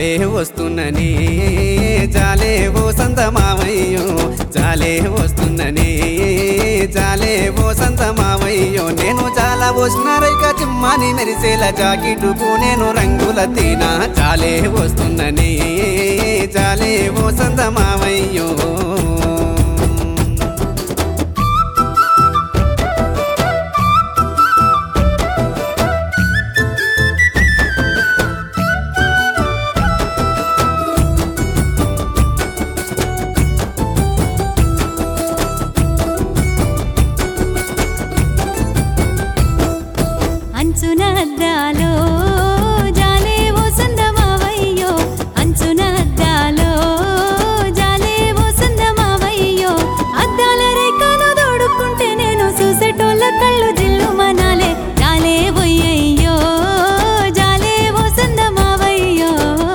జాలే వస్తున్ననే జాలే ఓ సంత మావయ్యో జాలే వస్తున్ననే జాలే ఓ సంత మావయ్యో నేను చాలా వస్తున్నారైక చిమ్మాని మెరిసేల జాకెట్టుకు నేను రంగుల తీనా జాలే వస్తున్ననే జాలే ఓ సంత మావయ్యో అంచున అద్దాలో జాలే ఓ సందమావయ్యో అంచున అద్దాలో జాలే ఓ సందమావయ్యో అద్దాల రేఖను దోడుకుంటే నేను చూసేటోళ్ళ కళ్ళు జిల్లు మనాలే జాలే పోయ్యయ్యో జాలే ఓ సందమావయ్యో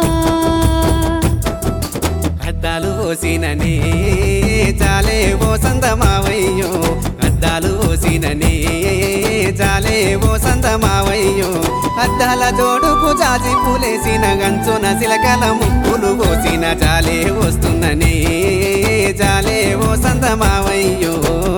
అద్దాలు ఓసిననే చాలే ఓ సందమావయ్యో అద్దాలు ఓసిననే చాలే ఓ సందమావయ్యో అద్దాల జోడుకు జాజి పూలేసిన గంచున సిలకల ముక్కులు కోసిన చాలే వస్తున్ననే చాలే ఓ సందమావయ్యో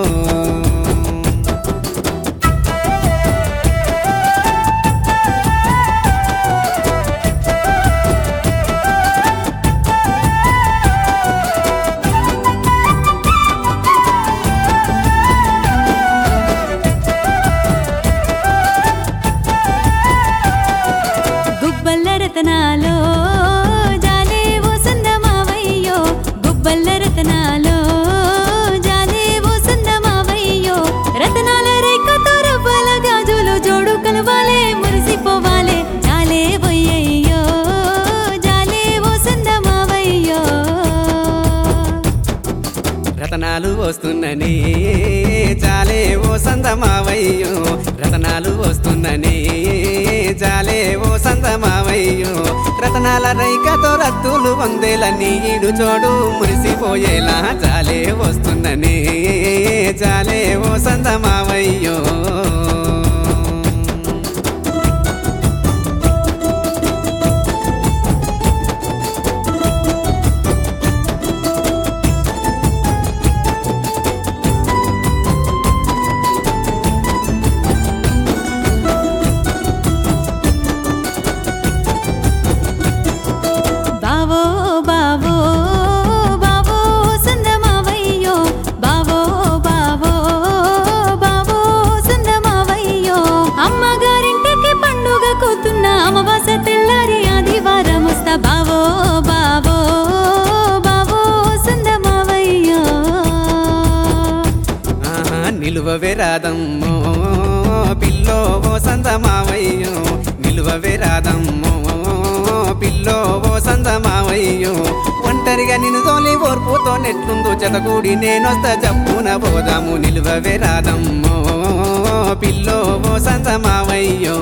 గుబ్బల్ల రతనాలో జాలే ఓ సందమావయ్యో గుబ్బల్ల రతనాలో జాలే ఓ సందమావయ్యో రతనాల రేఖతో రవ్వల గాజులు జోడు కలవాలే మురిసిపోవాలే జాలే పోయ్యయ్యో జాలే ఓ సందమావయ్యో రతనాలు వస్తున్ననే చాలే ఓ సందమావయ్యో రతనాలు వస్తున్ననే చాలే ఓ సందమావయ్యో రతనాల రైకతో రత్తులు వందేల నీడు చోడు మురిసిపోయేలా చాలే వస్తున్ననే చాలే ఓ సందమావయ్యో బావో బావో బావో సందమావయ్యో బావో బావో బావో సందమావయ్యో అమ్మగారింటికి పండుగ కూతున్న అమావాస తెల్లారి ఆదివారం వస్తా బావో బావో బావో సందమావయ్యో ఆహా, నిలువవే రాదమ్మో పిల్లో ఓ సందమావయ్యో నిలువవే రాదమ్మో పిల్లో ఓ సందమావయ్యో ఒంటరిగా నిన్ను తోలి ఓర్పుతో నెట్లుందో జతకూడి నేనొస్తా జప్పున పోదాము నిలువవే రాదమ్మో పిల్లో ఓ సందమావయ్యో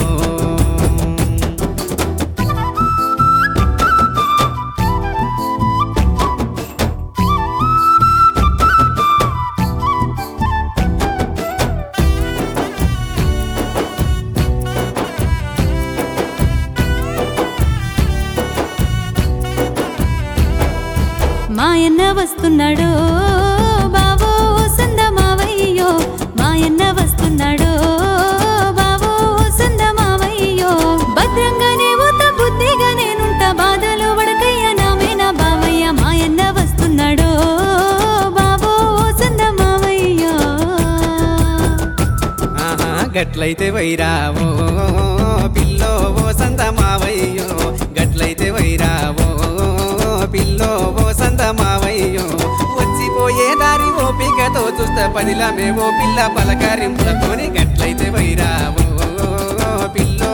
మాయన్న వస్తున్నాడు బావో సందమావయ్యో మాయన్న వస్తున్నాడు బావో సందమావయ్యో భద్రంగానే ఊత బుద్ధిగా నేనుంటా బాధలు వడకయ్య నామే నా బావయ్య మాయన్న వస్తున్నాడు బావో సందమావయ్యో ఆహా గట్లయితే వైరావో పిల్లో ఓ సందమావయ్యో గట్లయితే వైరావో పిల్లో ఓ సందమావయ్యో వచ్చిపోయే దారి ఓపికతో చూస్తే పదిలమే ఓ పిల్ల పలకరింపులతోని గట్లయితే వైరావో పిల్లో